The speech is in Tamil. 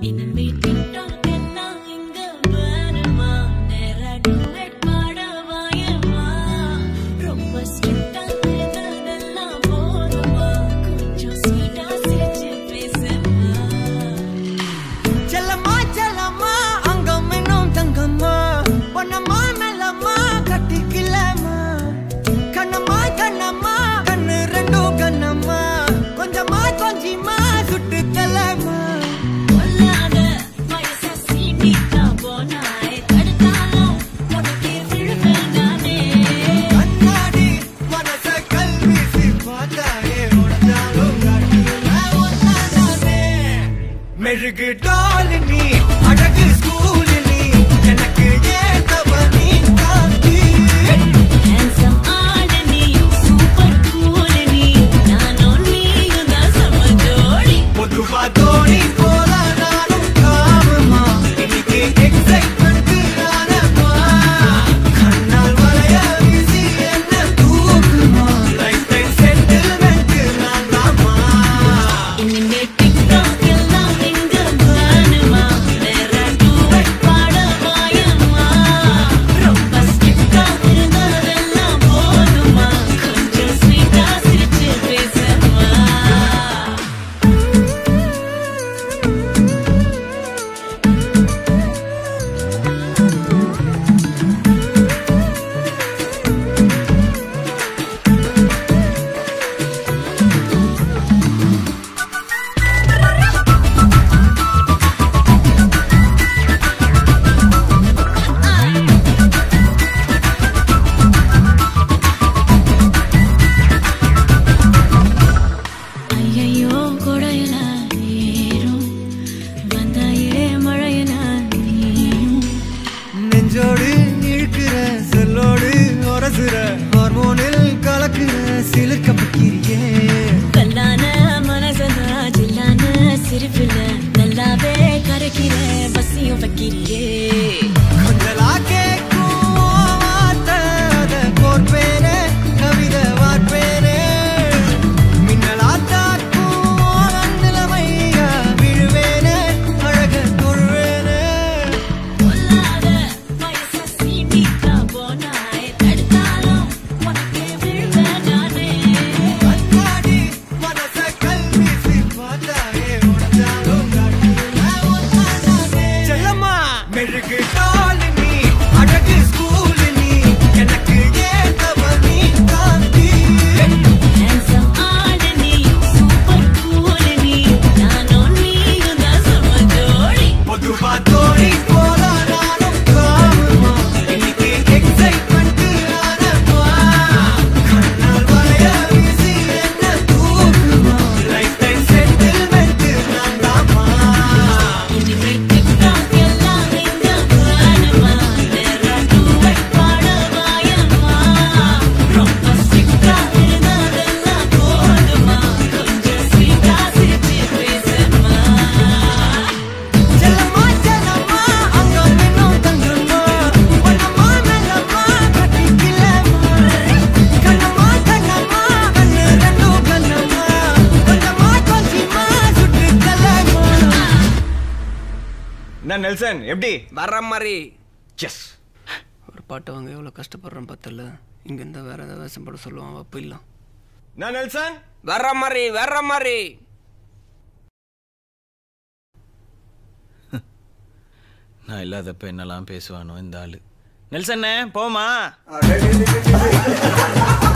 இனிமே டிக்டாக் எல்லாம் இங்க வேணுமா நேரா duet பாட வாயேம்மா. ரொம்ப strict ஆ இருந்ததெல்லாம் போதுமா கொஞ்சம் sweet ஆ சிரிச்சு பேசம்மா செல்லம்மா செல்லம்மா அங்கம் இன்னும் தங்கம்மா பொன்னம்மா மெல்லம்மா கட்டிக்கலம்மா கண்ணம்மா கண்ணம்மா கண்ணு ரெண்டும் கண்ணம்மா கொஞ்சமா கொஞ்சிமா சுட்டு தலம்மா பொல்லாத வயச சீண்டிட்டா போனாய். தடுத்தாலும் உனக்கே விழுவேன் நானே. கண்ணாடி மனச கல்வீசி பார்த்தாயே உடஞ்சாலும் காட்டுல ஒன்னானே மெழுகு டால் நீ அழகு ஸ்கூல் நீ எனக்கு ஏத்தவ நீ காந்தி Handsome ஆளு நீ, super cool நீ. நானும் நீயும் தான் செம ஜோடி. பொதுவா தோணி போல நானும் காமமா இன்னைக்கு எக்ஸைட்மெண்ட் ஆனமா கண்ணால் வளைய வீசி என்ன தூக்குமா லைஃப் டைம் செட்டில்மெண்ட் நான் தாமா இனிமே TikTok எல்லாம் இங்க வேணுமா? வேற duet பாட வாயேம்மா. ரொம்ப strict ஆ இருந்ததெல்லாம் போதுமா? கொஞ்சம் sweet ஆ சிரிச்சு பேசம்மா ஐயையோ கொடையில ஏறும் வந்தாயே மழையில நீயும் நெஞ்சோடு இழுக்கிற சொல்லோடு உரசுற ஹார்மோனில் கலக்குற சிலிர்க்க பக்கிரியே கல்லான மனசன ஜில்லான சிரிப்புல நல்லாவே கரைக்கிற பசியும் வைக்கிறியே கொஞ்சலா கேட்கும் வார்த்தை அத கோர்ப்பேனே கவிதை வார்ப்பேனே மின்னலா தாக்கும் நிலைமையா விழுவேனே அழக தொழுவேனே பொல்லாத வயச சீண்டிட்டா போனாய் தடுத்தாலும் உனக்கே விழுவேன் நானே கண்ணாடி மனச கல்வீசி பார்த்தாயே உடஞ்சாலும் காட்டுல ஒன்னானே. செல்லம்மா மெழுகு டால் நீ அழகு ஸ்கூல் நீ எனக்கு ஏத்தவ நீ காந்தி Handsome ஆளு நீ, super cool நீ. நானும் நீயும் தான் செம ஜோடி. பொதுவா தோணி போல நானும் காணுமா இன்னைக்கு எக்ஸைட்மெண்ட் ஆனமா கண்ணால் வளைய வீசி என்ன தூக்குமா லைஃப் டைம் செட்டில்மெண்ட் நான் தாமா இனிமே TikTok எல்லாம் இங்க வேணுமா? நேரா duet பாட வாயேம்மா. ரொம்ப strict ஆ இருந்ததெல்லாம் போதுமா? கொஞ்சம் sweet ஆ சிரிச்சு பேசம்மா செல்லம்மா செல்லம்மா அங்கம் இன்னும் தங்கம்மா பொன்னம்மா மெல்லம்மா கட்டிக்கலம்மா கண்ணம்மா கண்ணம்மா கண்ணு ரெண்டும் கண்ணம்மா கொஞ்சமா கொஞ்சமா சுட்டு தலம்மா என்ன நெல்சன் எப்படி வர்ற மாதிரி எஸ் ஒரு பாட்டை வாங்க எவ்வளோ கஷ்டப்படுறோம் பார்த்தல இங்கேருந்து வேற ஏதாவது வேஷம் போட சொல்லுவான் அப்போ இல்லை நான் நெல்சன் வர்ற மாதிரி வர்ற மாதிரி நான் இல்லாதப்ப என்னெல்லாம் பேசுவானோ இந்த ஆளு நெல்சண்ணே போமா அடடடடடடட.